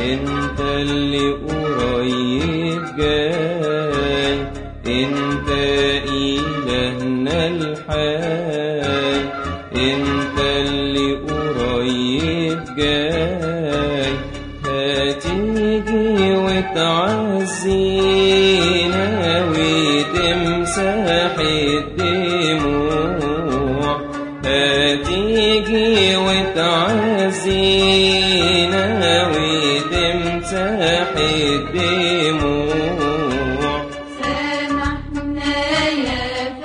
انت اللي قريب جاي انت إلهنا الحي انت اللي قريب جاي هتيجي وتعزينا وتمسح الدموع هتيجي وتعزينا وتمسح الدموع سامحنا يا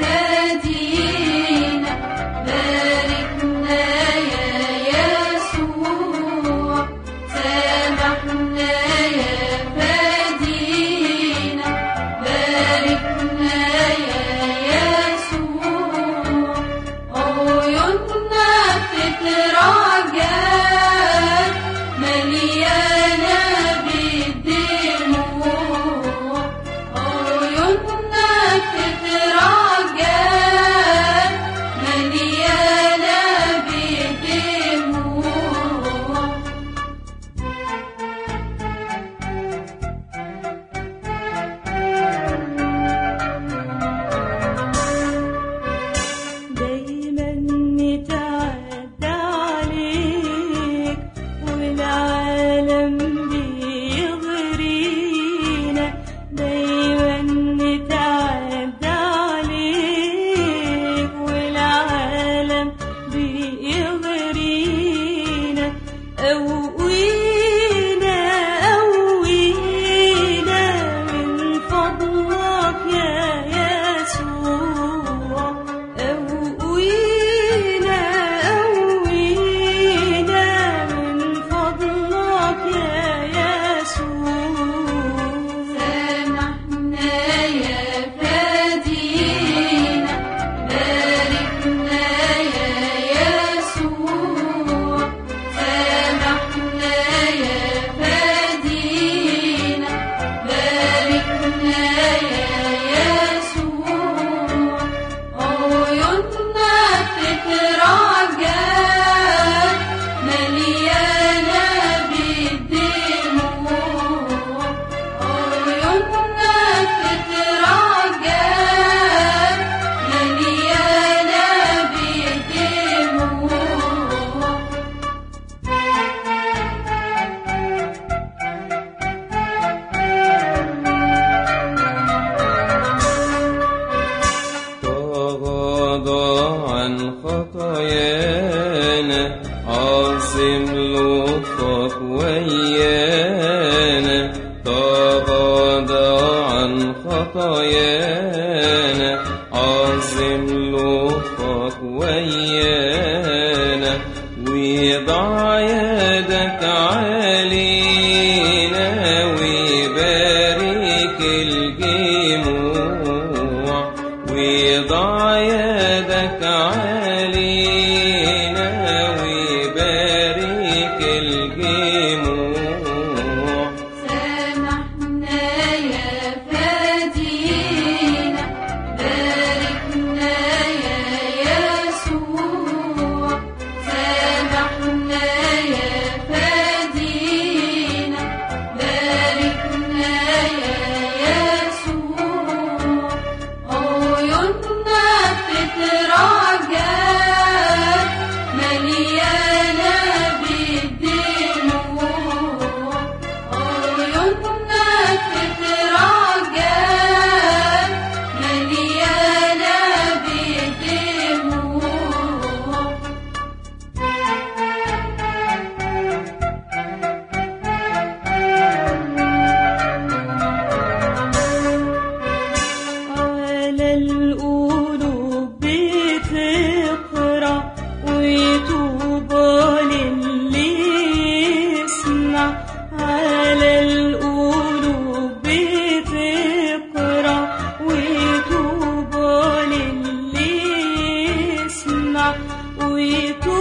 فادينا باركنا يا يسوع سامحنا يا فادينا باركنا يا يسوع عيوننا بتترجاك مليانة بالدموع عيوننا بتترجاك مليانة بالدموع دايما نتعدى عليك والعالم بيغرينا دايما نتعدى عليك والعالم بيغرينا قوينا قوينا من فضلك يا يسوع قوينا قوينا من فضلك يا يسوع سامحنا يا فادينا باركنا يا يسوع سامحنا يا فادينا باركنا يا يسوع عيوننا بتترجاك مليانة بالدموع عيوننا بتترجاك مليانة بالدموع تغاضى عن خطايانا عاصم لطفك ويانا تغاضى عن خطايانا عاصم لطفك ويانا وضع يدك علينا وبارك الجموع وضع يدك علينا وبارك الجموع سامحنا يا فادينا باركنا يا يسوع سامحنا يا فادينا باركنا يا يسوع عيوننا بتترجاك مليانة بالدموع عيوننا بتترجاك مليانة بالدموع على القلوب بتقرا وطوبى للي يسمع على القلوب بتقرا وطوبى للي يسمع وطوبى